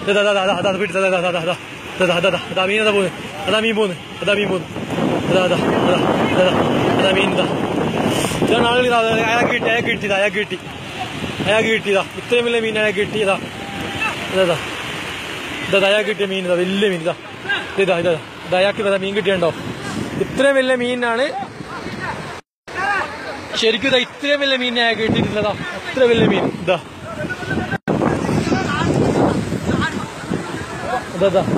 അതാ അതാ അതാ അതാ പിടിച്ചത് അതാ അതാ അതാ അതാ അതാ അതാ അതാ മീൻ അതാ പോകുന്നു അതാ മീൻ പോകുന്നു അതാ മീൻ പോകുന്നു അതാ അതാ അതാ അതാ അതാ മീൻ ഇതാ ഇതാണ് ആളുകൾ ഇതാ അയാൾക്ക് കിട്ടി അയാൾക്ക് കിട്ടിയതാ അയാൾക്ക് കിട്ടി അയാൾക്ക് കിട്ടിയതാ ഇത്രയും വലിയ മീൻ അയാൾക്ക് കിട്ടിയതാ ഇതാ ഇതാ ഇതാ അയാൾക്ക് കിട്ടിയ മീൻ ഇതാ വലിയ മീൻ ഇതാ ഇതാ ഇതാ ഇതാ അയാൾക്ക് ഇതാ മീൻ കിട്ടിയുണ്ടോ ഇത്രയും വലിയ മീനാണ് ശരിക്കും ഇതാ ഇത്രയും വലിയ മീൻ അയാൾക്ക് കിട്ടിയിട്ടുള്ളതാ അത്ര വലിയ മീൻ ഇതാ ഇതാ ഇതാ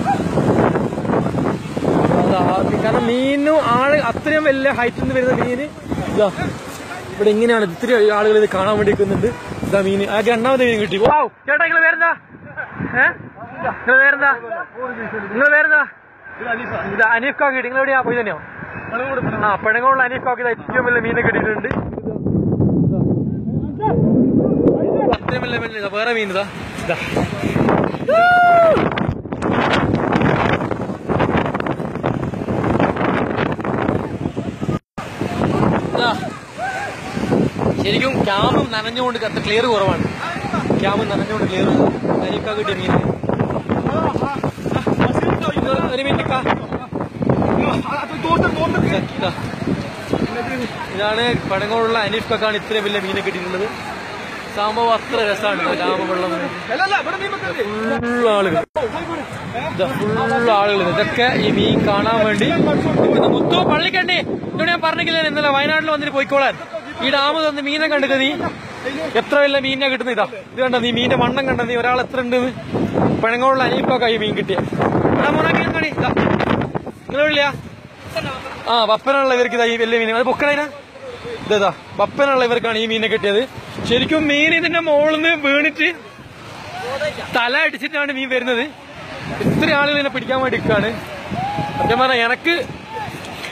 അതാ, കാരണം മീനും ആള് അത്രയും വലിയ ഹൈറ്റിൽ നിന്ന് വരുന്ന മീന് ഇതാ ഇവിടെ ഇങ്ങനെയാണ് ഇത്തിരി ആളുകൾ ഇത് കാണാൻ വേണ്ടി നിൽക്കുന്നുണ്ട് ഇതാ മീൻ ആ രണ്ടാമത്തെ മീൻ കിട്ടി വാവ് ചേട്ടാ നിങ്ങള് പേരെന്താ ഏ നിങ്ങള് പേരെന്താ നിങ്ങള് പേരെന്താ ഇത് അനീഫ് കാക്ക് കിട്ടി നിങ്ങൾ എവിടെയാ പോയി തന്നെയോ ആ പഴങ്ങളുള്ള അനീഫ് കാക്ക് ഇതാ ഏറ്റവും വലിയ മീനെ കിട്ടിയിട്ടുണ്ട് അത്രയും വലിയ മീൻ ഇതാ വേറെ മീൻ ഇതാ ഇതാ ഇതാ. ശരിക്കും ക്യാമും നനഞ്ഞുകൊണ്ട് അത്ര ക്ലിയർ കുറവാണ് ക്യാമും നനഞ്ഞുകൊണ്ട് ക്ലിയർ അരിക്കാ കിട്ടിയ മീൻ ഒരു മിനിറ്റ് കാ. ഇതാ. ഇതാണ് പടങ്ങളുള്ള അനീഫ് കക്കാണ് ഇത്രയും വലിയ മീനെ കിട്ടിയിട്ടുള്ളത് സംഭവം അത്ര രസമാണ് രാമവെള്ളം ഫുൾ ആളുകൾ ഇതാ ഫുൾ ആളുകൾ ഇതൊക്കെ ഈ മീൻ കാണാൻ വേണ്ടി നിൽക്കുന്ന മുത്തു പള്ളിക്കണ്ടി ഇവിടെ ഞാൻ പറഞ്ഞില്ലേ ഇന്നലെ വയനാട്ടിൽ വന്നിട്ട് പോയിക്കോളാൻ ഈ ഡാം തന്ന് മീനെ കണ്ടത് നീ എത്ര വലിയ മീനെ കിട്ടുന്ന ഇതാ ഇത് കണ്ട നീ മീന്റെ വണ്ണം കണ്ട നീ ഒരാൾ എത്ര ഉണ്ട് പഴങ്ങളുള്ള അനീപ്പൊക്കെ ഈ മീൻ കിട്ടിയ നിങ്ങൾ വിളിയാ ആ പപ്പനുള്ള ഇവർക്ക് ഇതാ ഈ വലിയ മീൻ അത് പൊക്കണേനാ ഇതാ പപ്പനുള്ള ഇവർക്കാണ് ഈ മീനെ കിട്ടിയത് ശരിക്കും മീൻ ഇതിന്റെ മുകളിൽ നിന്ന് വീണിട്ട് തല അടിച്ചിട്ടാണ് മീൻ വരുന്നത് ഇത്ര ആളുകൾ ഇതിനെ പിടിക്കാൻ വേണ്ടി നിൽക്കാണ് സത്യം പറഞ്ഞാൽ എനക്ക്